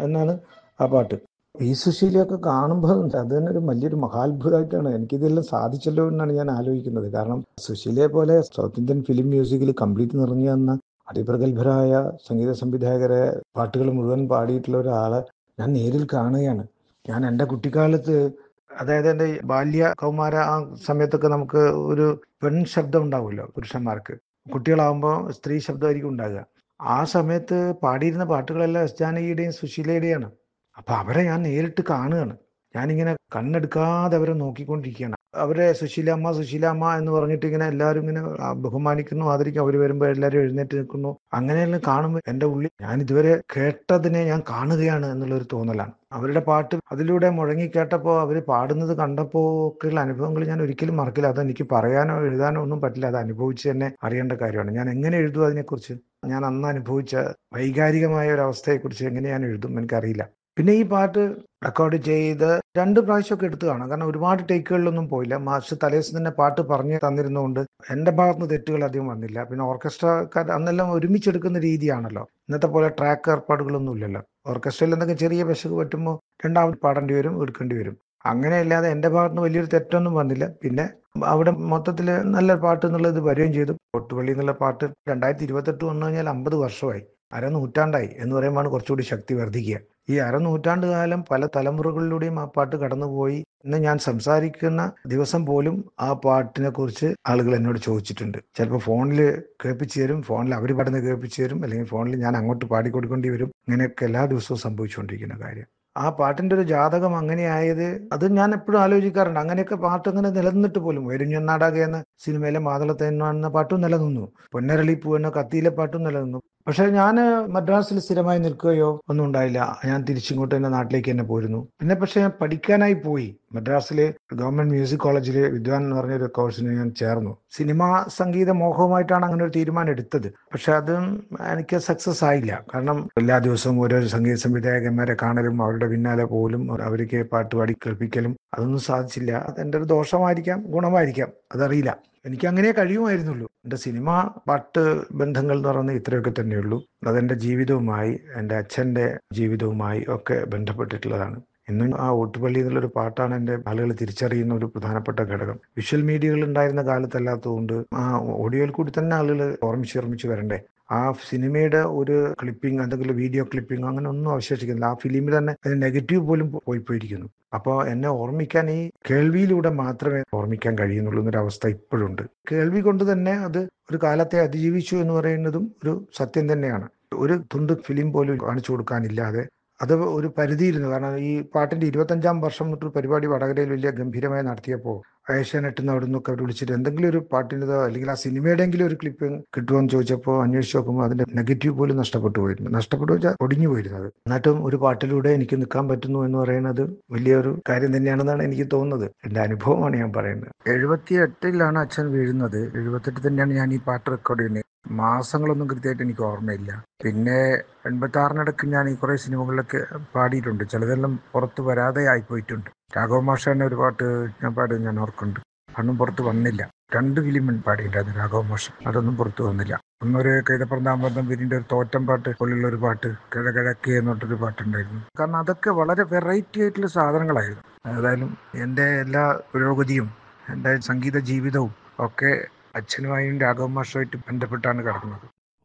തന്നെയാണ് ആ പാട്ട് ഈ സുശീലയൊക്കെ കാണുമ്പോൾ അത് തന്നെ ഒരു വലിയൊരു മഹാത്ഭുതമായിട്ടാണ് എനിക്കിതെല്ലാം സാധിച്ചല്ലോ എന്നാണ് ഞാൻ ആലോചിക്കുന്നത് കാരണം സുശീലയെ പോലെ സൗത്ത് ഇന്ത്യൻ ഫിലിം മ്യൂസിക്കിൽ കംപ്ലീറ്റ് നിറഞ്ഞു വന്ന അതിപ്രഗത്ഭരായ സംഗീത സംവിധായകരെ പാട്ടുകൾ മുഴുവൻ പാടിയിട്ടുള്ള ഒരാളെ ഞാൻ നേരിൽ കാണുകയാണ് ഞാൻ എൻ്റെ കുട്ടിക്കാലത്ത് അതായത് എൻ്റെ ബാല്യ കൗമാര ആ സമയത്തൊക്കെ നമുക്ക് ഒരു പെൺ ശബ്ദം ഉണ്ടാവുമല്ലോ പുരുഷന്മാർക്ക് കുട്ടികളാവുമ്പോൾ സ്ത്രീ ശബ്ദമായിരിക്കും ഉണ്ടാകുക ആ സമയത്ത് പാടിയിരുന്ന പാട്ടുകളെല്ലാം എസ് ജാനകിയുടെയും സുശീലയുടെയാണ് അപ്പൊ അവരെ ഞാൻ നേരിട്ട് കാണുകയാണ് ഞാനിങ്ങനെ കണ്ണെടുക്കാതെ അവരെ നോക്കിക്കൊണ്ടിരിക്കുകയാണ് അവരെ സുശീലാമ്മ സുശീലാമ്മ എന്ന് പറഞ്ഞിട്ട് ഇങ്ങനെ എല്ലാവരും ഇങ്ങനെ ആ, ബഹുമാനിക്കുന്നു ആദരിക്കും അവർ വരുമ്പോൾ എല്ലാവരും എഴുന്നേറ്റ് നിൽക്കുന്നു അങ്ങനെയെല്ലാം കാണുമ്പോൾ എൻ്റെ ഉള്ളിൽ ഞാൻ ഇതുവരെ കേട്ടതിനെ ഞാൻ കാണുകയാണ് എന്നുള്ളൊരു തോന്നലാണ് അവരുടെ പാട്ട് അതിലൂടെ മുഴങ്ങി കേട്ടപ്പോൾ അവർ പാടുന്നത് കണ്ടപ്പോൾ ഒക്കെയുള്ള അനുഭവങ്ങൾ ഞാൻ ഒരിക്കലും മറക്കില്ല അതെനിക്ക് പറയാനോ എഴുതാനോ ഒന്നും പറ്റില്ല അത് അനുഭവിച്ച് തന്നെ അറിയേണ്ട കാര്യമാണ് ഞാൻ എങ്ങനെ എഴുതും അതിനെക്കുറിച്ച് ഞാൻ അന്ന് അനുഭവിച്ച വൈകാരികമായ ഒരു അവസ്ഥയെക്കുറിച്ച് എങ്ങനെ ഞാൻ എഴുതും എനിക്കറിയില്ല പിന്നെ ഈ പാട്ട് റെക്കോർഡ് ചെയ്ത് രണ്ട് പ്രാവശ്യമൊക്കെ എടുത്തു കാണാം കാരണം ഒരുപാട് ടേക്കുകളിലൊന്നും പോയില്ല മാസ്റ്റർ തലേദിവസം തന്നെ പാട്ട് പറഞ്ഞു തന്നിരുന്നതുകൊണ്ട് എൻ്റെ ഭാഗത്ത് നിന്ന് തെറ്റുകൾ അധികം വന്നില്ല പിന്നെ ഓർക്കസ്ട്രക്കാർ അന്നെല്ലാം ഒരുമിച്ചെടുക്കുന്ന രീതിയാണല്ലോ ഇന്നത്തെ പോലെ ട്രാക്ക് ഏർപ്പാടുകളൊന്നും ഇല്ലല്ലോ ഓർക്കസ്ട്രയിൽ എന്തെങ്കിലും ചെറിയ പിശക് പറ്റുമ്പോൾ രണ്ടാമത് പാടേണ്ടി വരും എടുക്കേണ്ടി വരും അങ്ങനെയല്ലാതെ എൻ്റെ ഭാഗത്ത് നിന്ന് വലിയൊരു തെറ്റൊന്നും വന്നില്ല പിന്നെ അവിടെ മൊത്തത്തിൽ നല്ല പാട്ട് എന്നുള്ളത് വരികയും ചെയ്തു ഒട്ടുപള്ളി എന്നുള്ള പാട്ട് രണ്ടായിരത്തി ഇരുപത്തെട്ട് വന്നു കഴിഞ്ഞാൽ അമ്പത് വർഷമായി അരനൂറ്റാണ്ടായി എന്ന് പറയുമ്പോൾ കുറച്ചുകൂടി ശക്തി വർദ്ധിക്കുക ഈ അരനൂറ്റാണ്ട് കാലം പല തലമുറകളിലൂടെയും ആ പാട്ട് കടന്നുപോയി ഇന്ന് ഞാൻ സംസാരിക്കുന്ന ദിവസം പോലും ആ പാട്ടിനെ കുറിച്ച് ആളുകൾ എന്നോട് ചോദിച്ചിട്ടുണ്ട് ചിലപ്പോൾ ഫോണിൽ കേൾപ്പിച്ചു തരും ഫോണിൽ അവർ പാടുന്നത് കേൾപ്പിച്ചു തരും അല്ലെങ്കിൽ ഫോണിൽ ഞാൻ അങ്ങോട്ട് പാടിക്കൊടുക്കേണ്ടി വരും ഇങ്ങനെയൊക്കെ എല്ലാ ദിവസവും സംഭവിച്ചുകൊണ്ടിരിക്കുന്ന കാര്യം ആ പാട്ടിന്റെ ഒരു ജാതകം അങ്ങനെയായത് അത് ഞാൻ എപ്പോഴും ആലോചിക്കാറുണ്ട് അങ്ങനെയൊക്കെ പാട്ട് അങ്ങനെ നിലനിന്നിട്ട് പോലും വരിഞ്ഞൊന്നാടാക എന്ന സിനിമയിലെ മാതളത്തേൻ എന്ന പാട്ടും നിലനിന്നു പൊന്നരളി പൂ എന്ന കത്തിയിലെ പാട്ടും നിലനിന്നു പക്ഷെ ഞാൻ മദ്രാസിൽ സ്ഥിരമായി നിൽക്കുകയോ ഒന്നും ഉണ്ടായില്ല ഞാൻ തിരിച്ചിങ്ങോട്ട് എൻ്റെ നാട്ടിലേക്ക് തന്നെ പോരുന്നു പിന്നെ പക്ഷെ ഞാൻ പഠിക്കാനായി പോയി മദ്രാസിലെ ഗവൺമെന്റ് മ്യൂസിക് കോളേജിലെ വിദ്വാൻ എന്ന് പറഞ്ഞൊരു കോഴ്സിന് ഞാൻ ചേർന്നു സിനിമ സംഗീത മോഹവുമായിട്ടാണ് അങ്ങനെ ഒരു തീരുമാനം എടുത്തത് പക്ഷെ അതും എനിക്ക് സക്സസ് ആയില്ല കാരണം എല്ലാ ദിവസവും ഓരോ സംഗീത സംവിധായകന്മാരെ കാണലും അവരുടെ പിന്നാലെ പോലും അവർക്ക് പാട്ട് പാടി കേൾപ്പിക്കലും അതൊന്നും സാധിച്ചില്ല അത് എൻ്റെ ഒരു ദോഷമായിരിക്കാം ഗുണമായിരിക്കാം അതറിയില്ല എനിക്ക് അങ്ങനെ കഴിയുമായിരുന്നുള്ളൂ എൻ്റെ സിനിമ പാട്ട് ബന്ധങ്ങൾ എന്ന് പറയുന്നത് ഇത്രയൊക്കെ തന്നെയുള്ളൂ അതെൻ്റെ ജീവിതവുമായി എൻ്റെ അച്ഛൻ്റെ ജീവിതവുമായി ഒക്കെ ബന്ധപ്പെട്ടിട്ടുള്ളതാണ് ഇന്നും ആ ഓട്ടുപള്ളി എന്നുള്ളൊരു പാട്ടാണ് എൻ്റെ ആളുകൾ തിരിച്ചറിയുന്ന ഒരു പ്രധാനപ്പെട്ട ഘടകം വിഷ്വൽ മീഡിയകൾ ഉണ്ടായിരുന്ന കാലത്തല്ലാത്തതുകൊണ്ട് ആ ഓഡിയോയിൽ കൂടി തന്നെ ആളുകൾ ഓർമ്മിച്ച് ഓർമ്മിച്ച് വരണ്ടേ ആ സിനിമയുടെ ഒരു ക്ലിപ്പിംഗ് എന്തെങ്കിലും വീഡിയോ ക്ലിപ്പിംഗ് അങ്ങനെ ഒന്നും അവശേഷിക്കുന്നില്ല ആ ഫിലിമിൽ തന്നെ അതിന് നെഗറ്റീവ് പോലും പോയി പോയിരിക്കുന്നു അപ്പോൾ എന്നെ ഓർമ്മിക്കാൻ ഈ കേൾവിയിലൂടെ മാത്രമേ ഓർമ്മിക്കാൻ കഴിയുന്നുള്ളൂ എന്നൊരവസ്ഥ ഇപ്പോഴുണ്ട് കേൾവി കൊണ്ട് തന്നെ അത് ഒരു കാലത്തെ അതിജീവിച്ചു എന്ന് പറയുന്നതും ഒരു സത്യം തന്നെയാണ് ഒരു തുണ്ട് ഫിലിം പോലും കാണിച്ചു കൊടുക്കാനില്ലാതെ അത് ഒരു പരിധിയിരുന്നു കാരണം ഈ പാട്ടിന്റെ ഇരുപത്തഞ്ചാം വർഷം തൊട്ട് പരിപാടി വടകരയിൽ വലിയ ഗംഭീരമായി നടത്തിയപ്പോൾ ഏഷ്യാനെറ്റിൽ നിന്ന് അവിടെ നിന്നൊക്കെ അവർ വിളിച്ചിട്ട് എന്തെങ്കിലും ഒരു പാട്ടിൻ്റെതോ അല്ലെങ്കിൽ ആ സിനിമയുടെയെങ്കിലും ഒരു ക്ലിപ്പ് കിട്ടുമോ എന്ന് ചോദിച്ചപ്പോൾ അന്വേഷിച്ച് നോക്കുമ്പോൾ അതിന്റെ നെഗറ്റീവ് പോലും നഷ്ടപ്പെട്ടു പോയിരുന്നു നഷ്ടപ്പെട്ടു വെച്ചാൽ ഒടിഞ്ഞു പോയിരുന്നത് എന്നിട്ടും ഒരു പാട്ടിലൂടെ എനിക്ക് നിൽക്കാൻ പറ്റുന്നു എന്ന് പറയുന്നത് വലിയൊരു കാര്യം തന്നെയാണെന്നാണ് എനിക്ക് തോന്നുന്നത് എൻ്റെ അനുഭവമാണ് ഞാൻ പറയുന്നത് എഴുപത്തി എട്ടിലാണ് അച്ഛൻ വീഴുന്നത് എഴുപത്തെട്ട് തന്നെയാണ് ഞാൻ ഈ പാട്ട് റെക്കോർഡ് ചെയ്യുന്നത് മാസങ്ങളൊന്നും കൃത്യമായിട്ട് എനിക്ക് ഓർമ്മയില്ല പിന്നെ എൺപത്തി ആറിനിടയ്ക്ക് ഞാൻ ഈ കുറേ സിനിമകളിലൊക്കെ പാടിയിട്ടുണ്ട് ചിലതെല്ലാം പുറത്ത് വരാതെ ആയിപ്പോയിട്ടുണ്ട് രാഘവ മാഷാന്റെ ഒരു പാട്ട് ഞാൻ പാടിയത് ഞാൻ ഓർക്കുന്നുണ്ട് അതൊന്നും പുറത്ത് വന്നില്ല രണ്ട് ഫിലിം പാടിയിട്ടുണ്ടായിരുന്നു രാഘവ മാഷ് അതൊന്നും പുറത്ത് വന്നില്ല ഒന്നൊരു കൈതപ്രന്താമ്പന്തം വീരിന്റെ ഒരു തോറ്റം പാട്ട് പോലുള്ള ഒരു പാട്ട് കിഴകിഴക്ക് എന്നിട്ടൊരു പാട്ടുണ്ടായിരുന്നു കാരണം അതൊക്കെ വളരെ വെറൈറ്റി ആയിട്ടുള്ള സാധനങ്ങളായിരുന്നു ഏതായാലും എൻ്റെ എല്ലാ പുരോഗതിയും എൻ്റെ സംഗീത ജീവിതവും ഒക്കെ അച്ഛനുമായും രാഘവ മാഷുമായിട്ട് ബന്ധപ്പെട്ടാണ് കിടക്കുന്നത്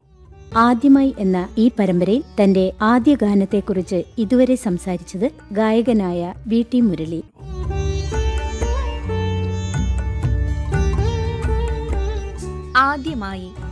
ആദ്യമായി എന്ന ഈ പരമ്പരയിൽ തന്റെ ആദ്യ ഗാനത്തെക്കുറിച്ച് ഇതുവരെ സംസാരിച്ചത് ഗായകനായ വി ടി മുരളി ആദ്യമായി